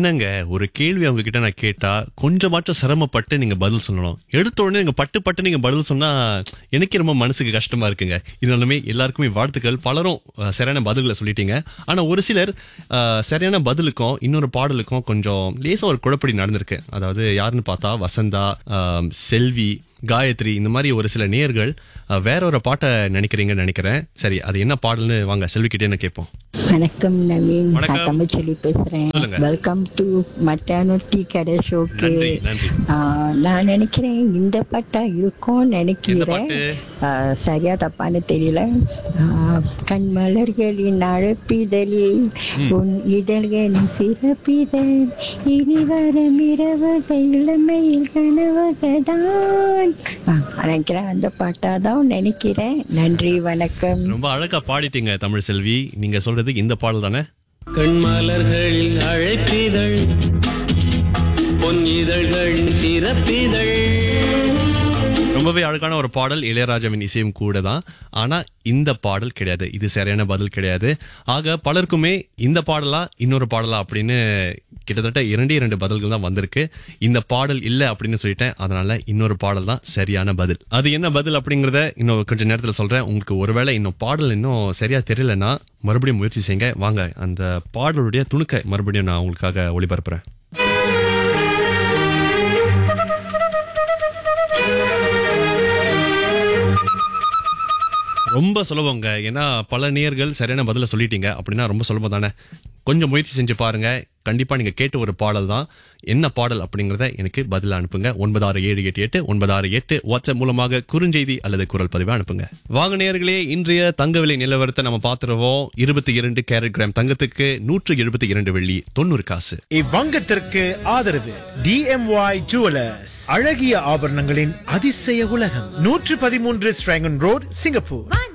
என்னங்க ஒரு கேள்வி அவங்க கிட்ட நான் கேட்டா கொஞ்சமாச்சும் சிரமப்பட்டு நீங்க பதில் சொல்லணும் எடுத்த உடனே நீங்க பட்டு பட்டு நீங்க பதில் சொன்னா எனக்கே ரொம்ப மனசுக்கு கஷ்டமா இருக்குங்க இதனாலுமே எல்லாருக்குமே வாழ்த்துக்கள் பலரும் அஹ், சரியான பதில்களை சொல்லிட்டீங்க ஆனா ஒரு சிலர் அஹ், சரியான பதிலுக்கும் இன்னொரு பாடலுக்கும் கொஞ்சம் லேசா ஒரு குழப்படி நடந்திருக்கு அதாவது யாருன்னு பார்த்தா வசந்தா அஹ், செல்வி காயத்ரி இந்த மாதிரி ஒரு சில நேயர்கள் அஹ், வேற ஒரு பாட்டை நினைக்கிறீங்கன்னு நினைக்கிறேன் சரி அது என்ன பாடல்னு வாங்க செல்விக்கிட்டே என்ன கேட்போம் வணக்கம் நவீன் வணக்கம். நான் தமிழ்ச்செல்வி பேசுறேன் சொல்லுங்க. வெல்கம் டு மட்டானு டீ கடை ஷோக்கு நன்றி நன்றி நான் நினைக்கிறேன் இந்த பாட்டா இருக்கும்னு எந்த நினைக்கிறேன் பாட்டு? ஆ, சரியா தப்பான்னு தெரியல ஆ, கண் மலர்களின் அழைப்பிதழில் உன் இதழ்களின் சிறப்பிதழ் இனி வரும் இரவுகள் இளமையில் கனவுகள் தான் நினைக்கிறேன் அந்த பாட்டா தான் நினைக்கிறேன் நன்றி வணக்கம் ரொம்ப அழகா பாடிட்டீங்க தமிழ் செல்வி நீங்க சொல்றது இந்த பாடல் தானே கண்மலர்களின் அழைப்பிதழ் பொன் இதழ்களின் சிறப்பிதழ் ரொம்பவே அழகான ஒரு பாடல் இளையராஜாவின் இசையும் கூட தான் ஆனா இந்த பாடல் கிடையாது இது சரியான பதில் கிடையாது ஆக பலருக்குமே இந்த பாடலா இன்னொரு பாடலா அப்படின்னு கிட்டத்தட்ட இரண்டே இரண்டு பதில்கள் தான் வந்திருக்கு இந்த பாடல் இல்ல அப்படின்னு சொல்லிட்டேன் அதனால இன்னொரு பாடல் தான் சரியான பதில் அது என்ன பதில் அப்படிங்கறத இன்னும் கொஞ்ச நேரத்துல சொல்றேன் உங்களுக்கு ஒருவேளை இன்னும் பாடல் இன்னும் சரியா தெரியலன்னா மறுபடியும் முயற்சி செய்யுங்க வாங்க அந்த பாடலுடைய துணுக்க மறுபடியும் நான் உங்களுக்காக ஒளிபரப்புறேன் ரொம்ப சுலபங்க ஏன்னா பல நேயர்கள் சரியான பதில சொல்லிட்டீங்க அப்படின்னா ரொம்ப சுலபம் தானே கொஞ்சம் முயற்சி செஞ்சு பாருங்க கண்டிப்பா நீங்க கேட்ட ஒரு பாடல் தான் என்ன பாடல் அப்படிங்கறத எனக்கு பதில அனுப்புங்க ஒன்பது ஆறு ஏழு எட்டு எட்டு ஒன்பது ஆறு எட்டு வாட்ஸ்அப் மூலமாக குறுஞ்செய்தி அல்லது குரல் பதிவை அனுப்புங்க வாங்க நேயர்களே இன்றைய தங்க விலை நிலவரத்தை நம்ம பாத்துருவோம் இருபத்தி இரண்டு கேரட் கிராம் தங்கத்துக்கு நூற்று எழுபத்தி இரண்டு வெள்ளி தொண்ணூறு காசு இவ்வங்கத்திற்கு ஆதரவு டிஎம்ஒய் ஜுவலர்ஸ் அழகிய ஆபரணங்களின் அதிசய உலகம் நூற்று பதிமூன்று ஸ்ட்ராங்கன் ரோட் சிங்கப்பூர்